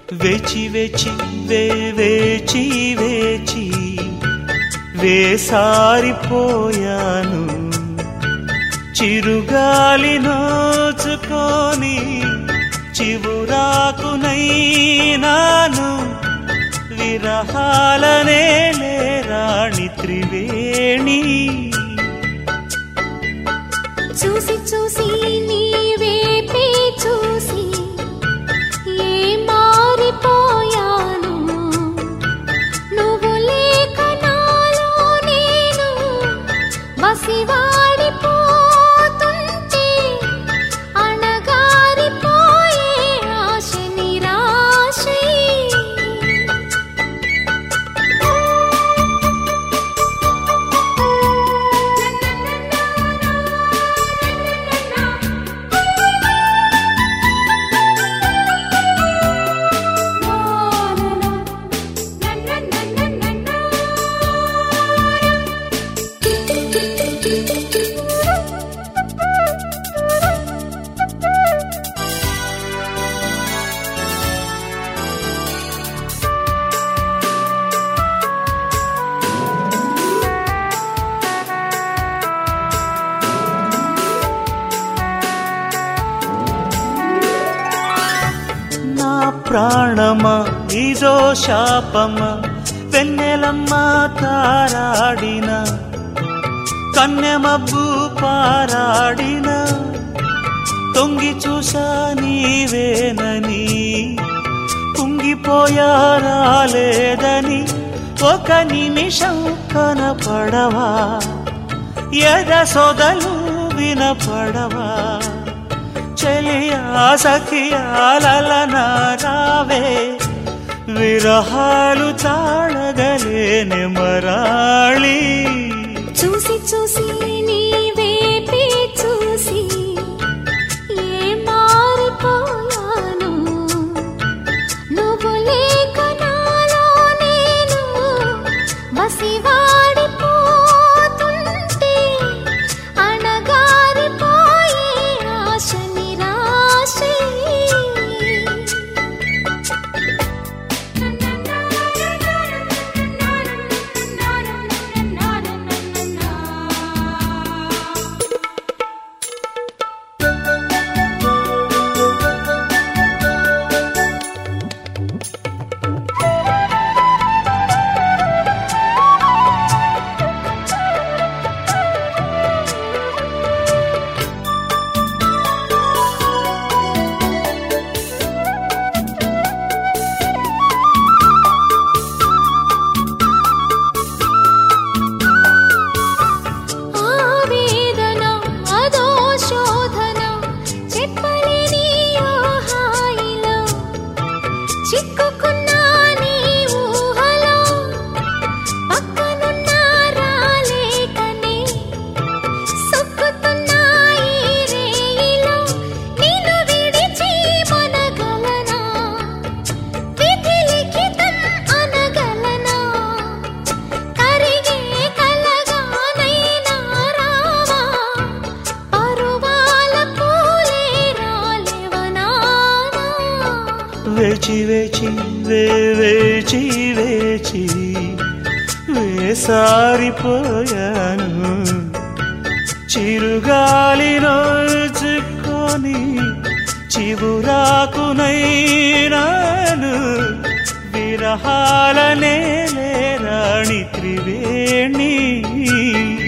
వేచి వేచి వే వేచి వేచి వేసారిపోయాను చిరుగాలి నోచుకొని చివురాకునైనాను విరహాలనే రాణి త్రివేణి చూసి చూసి నీవేపే చూసి ఏ మారిపోయాను నువ్వు లేక నాలో నేను బసివాడిపోతుంటే అణగారిపోయే ఆశ నిరాశై నా ప్రాణమా ఇదో శాపమా వెన్నెలమ్మ తారాడిన కన్నెమబ్బు పారాడిన తొంగి చూసా నీవేనని కుంగిపోయారాలేదని ఒక నిమిషం కనపడవా ఎద సొదలు వినపడవా చెలియా సఖియాలనారావే విరహాలు తాళగలేని మరాళి చూసి చూసి నీవేపే చూసి ఏ మారిపోయాను నువ్వు లేక నాలో నేను బసివాడిపోతుంటే అణగారిపోయే ఆశ నిరాశై ఆవేదన అదో శోధన చెప్పలేని ఓ హాయిలో చిక్కుకున్నా నీ ఊహలో పక్కనున్నా రాలేకనే సుక్కుతున్నా ఈ రేయిలో నిన్ను విడిచి మనగలనా విధి లిఖితం అనగలనా కరిగే కలగానైనా రావా పరువాల పూలే రాలేవనా వేచి వేచి వే వేచి వేచి వేసారిపోయాను చిరుగాలి నోచుకొని చివురాకునైనాను విరహాలనే రాణి త్రివేణి